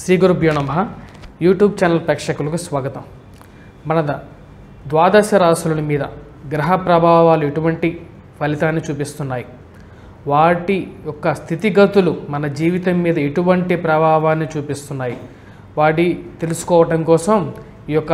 శ్రీ గురుభ్యో నమ YouTube channel ప్రేక్షకులకు స్వాగతం మన ద- ద్వాదశ రాశుల మీద గ్రహ ప్రభావాలు ఎటువంటి ఫలితాన్ని చూపిస్తున్నాయి వాటి యొక్క స్థితిగతులు మన జీవితం మీద ఎటువంటి ప్రభావాన్ని చూపిస్తున్నాయి వాటి తెలుసుకోవటం కోసం ఈ యొక్క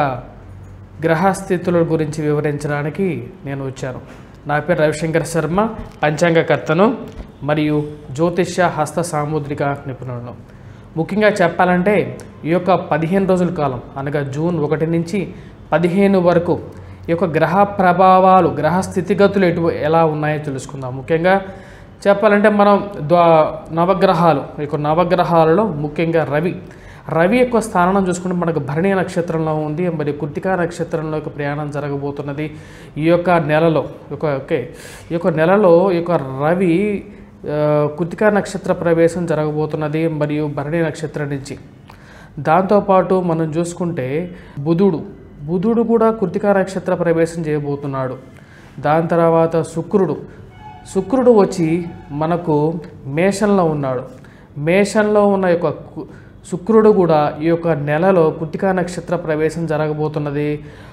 గ్రహస్థితుల గురించి వివరించడానికి నేను వచ్చాను నా పేరు రవిశంకర్ శర్మ పంచాంగకర్తను మరియు జ్యోతిష్య హస్త సాముద్రిక నిపుణులను ముఖ్యంగా చెప్పాలంటే ఈ యొక్క పదిహేను రోజుల కాలం అనగా జూన్ ఒకటి నుంచి పదిహేను వరకు ఈ యొక్క గ్రహ ప్రభావాలు గ్రహ స్థితిగతులు ఎటు ఎలా ఉన్నాయో తెలుసుకుందాం ముఖ్యంగా చెప్పాలంటే మనం ద్వా నవగ్రహాలు ఈ యొక్క నవగ్రహాలలో ముఖ్యంగా రవి రవి యొక్క స్థానం చూసుకుంటే మనకు భరణి నక్షత్రంలో ఉంది మరి కృతికా నక్షత్రంలోకి ప్రయాణం జరగబోతున్నది ఈ యొక్క నెలలో ఒక ఓకే ఈ యొక్క నెలలో ఈ యొక్క రవి ఆ, కృతికా నక్షత్ర ప్రవేశం జరగబోతున్నది మరియు భరణి నక్షత్రం నుంచి దాంతోపాటు మనం చూసుకుంటే బుధుడు బుధుడు కూడా కృతికా నక్షత్ర ప్రవేశం చేయబోతున్నాడు దాని తర్వాత శుక్రుడు శుక్రుడు వచ్చి మనకు మేషంలో ఉన్నాడు మేషంలో ఉన్న యొక్క కు- శుక్రుడు కూడా ఈ యొక్క నెలలో కృతికా నక్షత్ర ప్రవేశం జరగబోతున్నది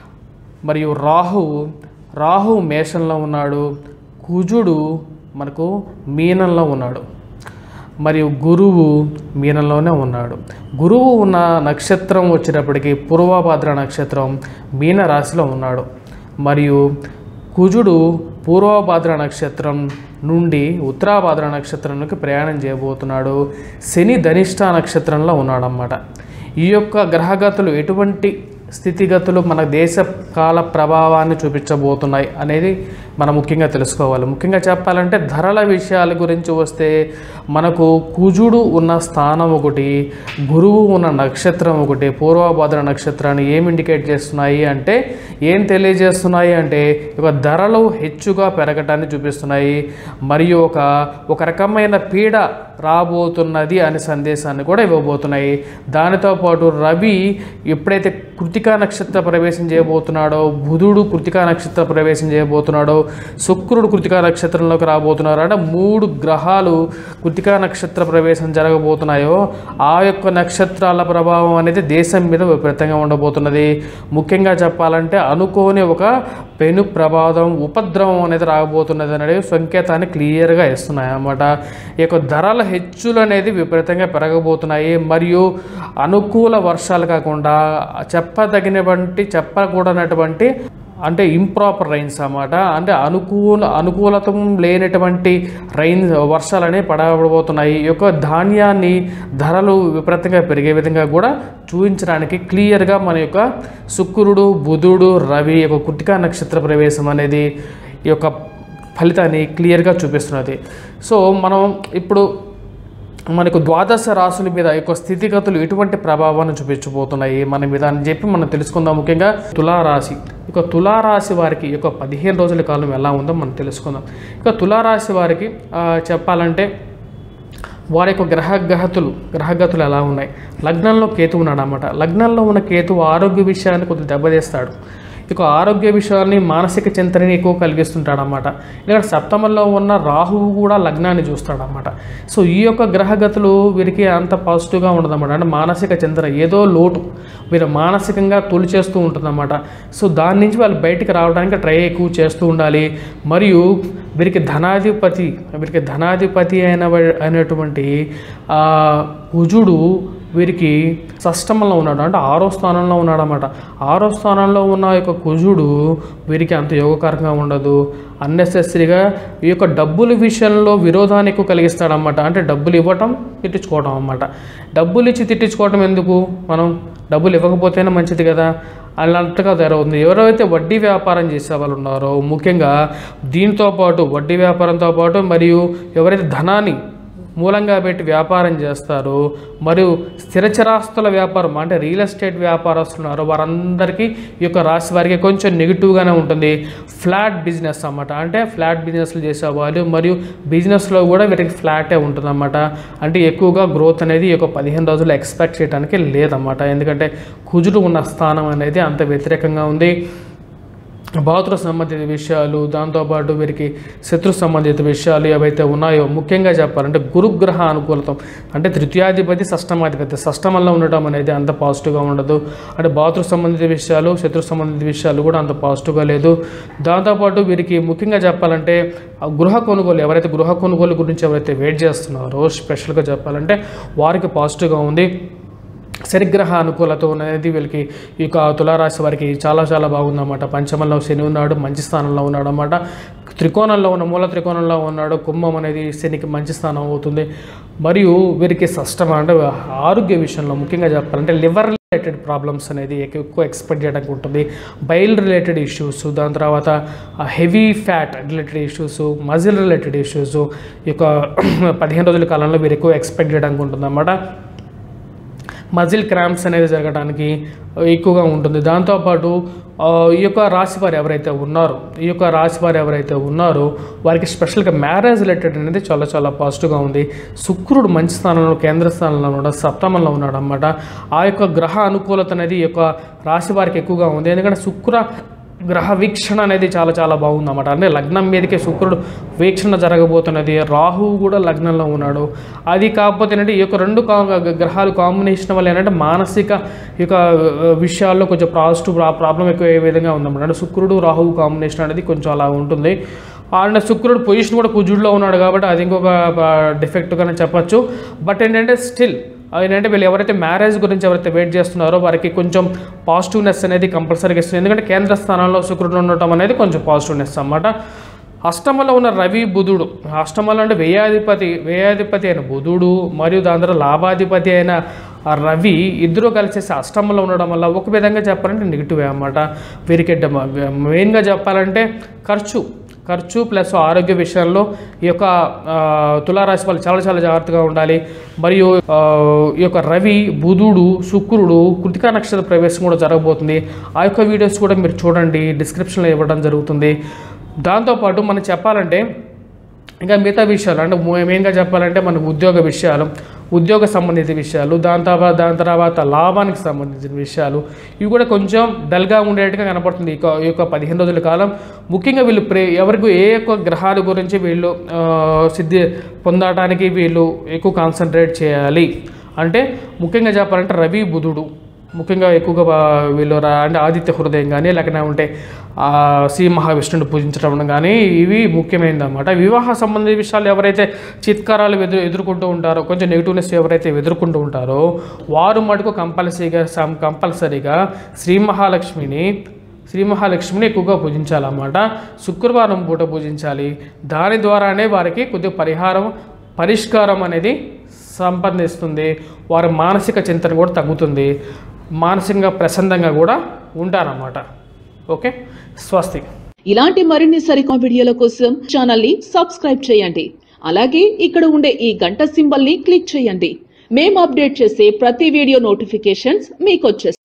మరియు రాహువు రాహు మేషంలో ఉన్నాడు కుజుడు మనకు మీనంలో ఉన్నాడు మరియు గురువు మీనంలోనే ఉన్నాడు గురువు ఉన్న నక్షత్రం వచ్చేటప్పటికి పూర్వభద్ర నక్షత్రం మీన రాశిలో ఉన్నాడు మరియు కుజుడు పూర్వభద్ర నక్షత్రం నుండి ఉత్తరాభద్ర నక్షత్రంలోకి ప్రయాణం చేయబోతున్నాడు శని ధనిష్ట నక్షత్రంలో ఉన్నాడన్నమాట ఈ యొక్క గ్రహగతులు ఎటువంటి స్థితిగతులు మన దేశ కాల ప్రభావాన్ని చూపించబోతున్నాయి అనేది మనం ముఖ్యంగా తెలుసుకోవాలి ముఖ్యంగా చెప్పాలంటే ధరల విషయాల గురించి వస్తే మనకు కుజుడు ఉన్న స్థానం ఒకటి గురువు ఉన్న నక్షత్రం ఒకటి పూర్వభద్ర నక్షత్రాన్ని ఏం ఇండికేట్ చేస్తున్నాయి అంటే ఏం తెలియజేస్తున్నాయి అంటే ఒక ధరలు హెచ్చుగా పెరగటాన్ని చూపిస్తున్నాయి మరియు ఒక ఒక రకమైన పీడ రాబోతున్నది అనే సందేశాన్ని కూడా ఇవ్వబోతున్నాయి దానితో పాటు రవి ఎప్పుడైతే కృతికా నక్షత్ర ప్రవేశం చేయబోతున్నాడో బుధుడు కృతికా నక్షత్ర ప్రవేశం చేయబోతున్నాడో శుక్రుడు కృతికా నక్షత్రంలోకి రాబోతున్నారు అంటే మూడు గ్రహాలు కృతికా నక్షత్ర ప్రవేశం జరగబోతున్నాయో ఆ యొక్క నక్షత్రాల ప్రభావం అనేది దేశం మీద విపరీతంగా ఉండబోతున్నది ముఖ్యంగా చెప్పాలంటే అనుకోని ఒక పెను ప్రమాదం ఉపద్రవం అనేది రాబోతున్నది అనేది సంకేతాన్ని క్లియర్గా ఇస్తున్నాయి అన్నమాట ఈ యొక్క ధరల హెచ్చులు అనేది విపరీతంగా పెరగబోతున్నాయి మరియు అనుకూల వర్షాలు కాకుండా చెప్పదగినటువంటి చెప్పకూడనటువంటి అంటే ఇంప్రాపర్ రైన్స్ అన్నమాట అంటే అనుకూల అనుకూలతం లేనటువంటి రైన్ వర్షాలు అనేవి పడబోతున్నాయి ఈ యొక్క ధాన్యాన్ని ధరలు విపరీతంగా పెరిగే విధంగా కూడా చూపించడానికి క్లియర్గా మన యొక్క శుక్రుడు బుధుడు రవి యొక్క కుటికా నక్షత్ర ప్రవేశం అనేది ఈ యొక్క ఫలితాన్ని క్లియర్గా చూపిస్తున్నది సో మనం ఇప్పుడు మనకు ద్వాదశ రాశుల మీద యొక్క స్థితిగతులు ఎటువంటి ప్రభావాన్ని చూపించబోతున్నాయి మన మీద అని చెప్పి మనం తెలుసుకుందాం ముఖ్యంగా తులారాశి ఇక తులారాశి వారికి ఈ యొక్క పదిహేను రోజుల కాలం ఎలా ఉందో మనం తెలుసుకుందాం ఇక తులారాశి వారికి ఆ, చెప్పాలంటే వారి యొక్క గ్రహగతులు గ్రహగతులు ఎలా ఉన్నాయి లగ్నంలో కేతు ఉన్నాడు అన్నమాట లగ్నంలో ఉన్న కేతు ఆరోగ్య విషయాన్ని కొద్దిగా దెబ్బతీస్తాడు ఇక ఆరోగ్య విషయాన్ని మానసిక చింతనని ఎక్కువ కలిగిస్తుంటాడు అన్నమాట ఇక్కడ సప్తమంలో ఉన్న రాహువు కూడా లగ్నాన్ని చూస్తాడు అన్నమాట సో ఈ యొక్క గ్రహగతులు వీరికి అంత పాజిటివ్గా ఉండదన్నమాట అంటే మానసిక చింతన ఏదో లోటు వీరు మానసికంగా తొలిచేస్తూ ఉంటుందన్నమాట సో దాని నుంచి వాళ్ళు బయటికి రావడానికి ట్రై ఎక్కువ చేస్తూ ఉండాలి మరియు వీరికి ధనాధిపతి వీరికి ధనాధిపతి అయిన అయినటువంటి ఆ, కుజుడు వీరికి షష్టమంలో ఉన్నాడు అంటే ఆరో స్థానంలో ఉన్నాడు అనమాట ఆరో స్థానంలో ఉన్న యొక్క కుజుడు వీరికి అంత యోగకరంగా ఉండదు అన్నెసెసరీగా ఈ యొక్క డబ్బుల విషయంలో విరోధాన్ని ఎక్కువ కలిగిస్తాడనమాట అంటే డబ్బులు ఇవ్వటం తిట్టించుకోవటం అన్నమాట డబ్బులు ఇచ్చి తిట్టించుకోవటం ఎందుకు మనం డబ్బులు ఇవ్వకపోతేనే మంచిది కదా అన్నట్టుగా జరుగుతుంది ఎవరైతే వడ్డీ వ్యాపారం చేసే వాళ్ళు ఉన్నారో ముఖ్యంగా దీంతో పాటు వడ్డీ వ్యాపారంతో పాటు మరియు ఎవరైతే ధనాన్ని మూలంగా పెట్టి వ్యాపారం చేస్తారు మరియు స్థిరచరాస్తుల వ్యాపారం అంటే రియల్ ఎస్టేట్ వ్యాపారస్తులు ఉన్నారో వారందరికీ ఈ యొక్క రాశి వారికి కొంచెం నెగిటివ్గానే ఉంటుంది ఫ్లాట్ బిజినెస్ అన్నమాట అంటే ఫ్లాట్ బిజినెస్లు చేసేవాళ్ళు మరియు బిజినెస్లో కూడా వీరికి ఫ్లాటే ఉంటుందన్నమాట అంటే ఎక్కువగా గ్రోత్ అనేది ఈ యొక్క పదిహేను రోజులు ఎక్స్పెక్ట్ చేయడానికి లేదన్నమాట ఎందుకంటే కుజుడు ఉన్న స్థానం అనేది అంత వ్యతిరేకంగా ఉంది బాతుల సంబంధిత విషయాలు దాంతోపాటు వీరికి శత్రు సంబంధిత విషయాలు ఏవైతే ఉన్నాయో ముఖ్యంగా చెప్పాలంటే గురుగ్రహ అనుకూలతం అంటే తృతీయాధిపతి షష్టమాధిపతి షష్టమంలో ఉండటం అనేది అంత పాజిటివ్గా ఉండదు అంటే బాతుల సంబంధిత విషయాలు శత్రు సంబంధిత విషయాలు కూడా అంత పాజిటివ్గా లేదు దాంతోపాటు వీరికి ముఖ్యంగా చెప్పాలంటే ఆ గృహ కొనుగోలు ఎవరైతే గృహ కొనుగోలు గురించి ఎవరైతే వెయిట్ చేస్తున్నారో స్పెషల్గా చెప్పాలంటే వారికి పాజిటివ్గా ఉంది శనిగ్రహ అనుకూలత అనేది వీళ్ళకి ఈ యొక్క తులారాశి వారికి చాలా చాలా బాగుందన్నమాట పంచమంలో శని ఉన్నాడు మంచి స్థానంలో ఉన్నాడు అన్నమాట త్రికోణంలో ఉన్న మూల త్రికోణంలో ఉన్నాడు కుంభం అనేది శనికి మంచి స్థానం అవుతుంది మరియు వీరికి షష్టం అంటే ఆరోగ్య విషయంలో ముఖ్యంగా చెప్పాలంటే లివర్ రిలేటెడ్ ప్రాబ్లమ్స్ అనేది ఎక్కు- ఎక్కువ ఎక్స్పెక్ట్ చేయడానికి ఉంటుంది బైల్ రిలేటెడ్ ఇష్యూస్ దాని తర్వాత heavy fat related issues muscle related issues ఈ యొక్క పదిహేను రోజుల కాలంలో వీరు ఎక్కువ ఎక్స్పెక్ట్ చేయడానికి ఉంటుంది మజిల్ క్రాంప్స్ అనేది జరగడానికి ఎక్కువగా ఉంటుంది దాంతోపాటు ఆ, ఈ యొక్క రాశి వారు ఎవరైతే ఉన్నారో ఈ యొక్క రాశి వారు ఎవరైతే ఉన్నారో వారికి స్పెషల్గా మ్యారేజ్ రిలేటెడ్ అనేది చాలా చాలా పాజిటివ్గా ఉంది శుక్రుడు మంచి స్థానంలో కేంద్ర స్థానంలో ఉన్నాడు సప్తమంలో ఉన్నాడు అనమాట ఆ యొక్క గ్రహ అనుకూలత అనేది ఈ యొక్క రాశి వారికి ఎక్కువగా ఉంది ఎందుకంటే శుక్ర గ్రహ వీక్షణ అనేది చాలా చాలా బాగుందన్నమాట అంటే లగ్నం మీదకే శుక్రుడు వీక్షణ జరగబోతున్నది రాహువు కూడా లగ్నంలో ఉన్నాడు అది కాకపోతే ఏంటంటే ఈ యొక్క రెండు కా- గ్రహాలు కాంబినేషన్ వల్ల ఏంటంటే మానసిక ఈ యొక్క ఆ, విషయాల్లో కొంచెం పాజిటివ్ ప్రాబ్లం ఎక్కువ ఏ విధంగా ఉందన్నమాట అంటే శుక్రుడు రాహువు కాంబినేషన్ అనేది కొంచెం అలా ఉంటుంది అండ్ శుక్రుడు పొజిషన్ కూడా కుజుడిలో ఉన్నాడు కాబట్టి అది ఇంకొక డిఫెక్ట్గానే చెప్పచ్చు బట్ ఏంటంటే స్టిల్ ఏంటంటే వీళ్ళు ఎవరైతే మ్యారేజ్ గురించి ఎవరైతే వెయిట్ చేస్తున్నారో వారికి కొంచెం పాజిటివ్నెస్ అనేది కంపల్సరీగా ఇస్తుంది ఎందుకంటే కేంద్ర స్థానంలో శుక్రుడు ఉండటం అనేది కొంచెం పాజిటివ్నెస్ అన్నమాట అష్టమంలో ఉన్న రవి బుధుడు అష్టమంలో అంటే వ్యయాధిపతి వ్యయాధిపతి అయిన బుధుడు మరియు దాని తర్వాత లాభాధిపతి అయిన ఆ రవి ఇద్దరు కలిసేసి అష్టమంలో ఉండడం వల్ల ఒక విధంగా చెప్పాలంటే నెగిటివ్ అన్నమాట వీరికి మెయిన్గా చెప్పాలంటే ఖర్చు ఖర్చు ప్లస్ ఆరోగ్య విషయంలో ఈ యొక్క ఆ, తులారాశి వాళ్ళు చాలా చాలా జాగ్రత్తగా ఉండాలి మరియు ఆ, ఈ యొక్క రవి బుధుడు శుక్రుడు కృతికా నక్షత్ర ప్రవేశం కూడా జరగబోతుంది ఆ యొక్క వీడియోస్ కూడా మీరు చూడండి డిస్క్రిప్షన్లో ఇవ్వడం జరుగుతుంది దాంతోపాటు మనం చెప్పాలంటే ఇంకా మిగతా విషయాలు అంటే మో- మెయిన్గా చెప్పాలంటే మనకు ఉద్యోగ విషయాలు ఉద్యోగ సంబంధిత విషయాలు దాని తర్వాత దాని తర్వాత లాభానికి సంబంధించిన విషయాలు ఇవి కూడా కొంచెం డల్గా ఉండేట్టుగా కనపడుతుంది ఈ యొక్క- ఈ యొక్క పదిహేను రోజుల కాలం ముఖ్యంగా వీళ్ళు ప్రే ఎవరికి ఏ యొక్క గ్రహాల గురించి వీళ్ళు ఆ, సిద్ధి పొందడానికి వీళ్ళు ఎక్కువ కాన్సన్ట్రేట్ చేయాలి అంటే ముఖ్యంగా చెప్పాలంటే రవి బుధుడు ముఖ్యంగా ఎక్కువగా బా- వీళ్ళు రా- అంటే ఆదిత్య హృదయం కానీ లేకపోతే ఉంటే ఆ, శ్రీ మహావిష్ణుని పూజించడం కానీ ఇవి ముఖ్యమైనది అనమాట వివాహ సంబంధిత విషయాలు ఎవరైతే చిత్కారాలు ఎదురు ఎదుర్కొంటూ ఉంటారో కొంచెం నెగిటివ్నెస్ ఎవరైతే ఎదుర్కొంటూ ఉంటారో వారు మటుకు కంపల్సరీగా సం కంపల్సరీగా శ్రీ మహాలక్ష్మిని శ్రీ మహాలక్ష్మిని ఎక్కువగా పూజించాలన్నమాట శుక్రవారం పూట పూజించాలి దాని ద్వారానే వారికి కొద్దిగా పరిహారం పరిష్కారం అనేది సంపాదిస్తుంది వారి మానసిక చింతన కూడా తగ్గుతుంది మానసికంగా ప్రశాంతంగా కూడా ఉంటారన్నమాట ఓకే స్వస్తి ఇలాంటి మరిన్ని సరికొత్త వీడియోల కోసం ఛానల్ ని సబ్స్క్రైబ్ చేయండి అలాగే ఇక్కడ ఉండే ఈ గంట సింబల్ ని క్లిక్ చేయండి మేము అప్డేట్ చేసే ప్రతి వీడియో నోటిఫికేషన్స్ మీకు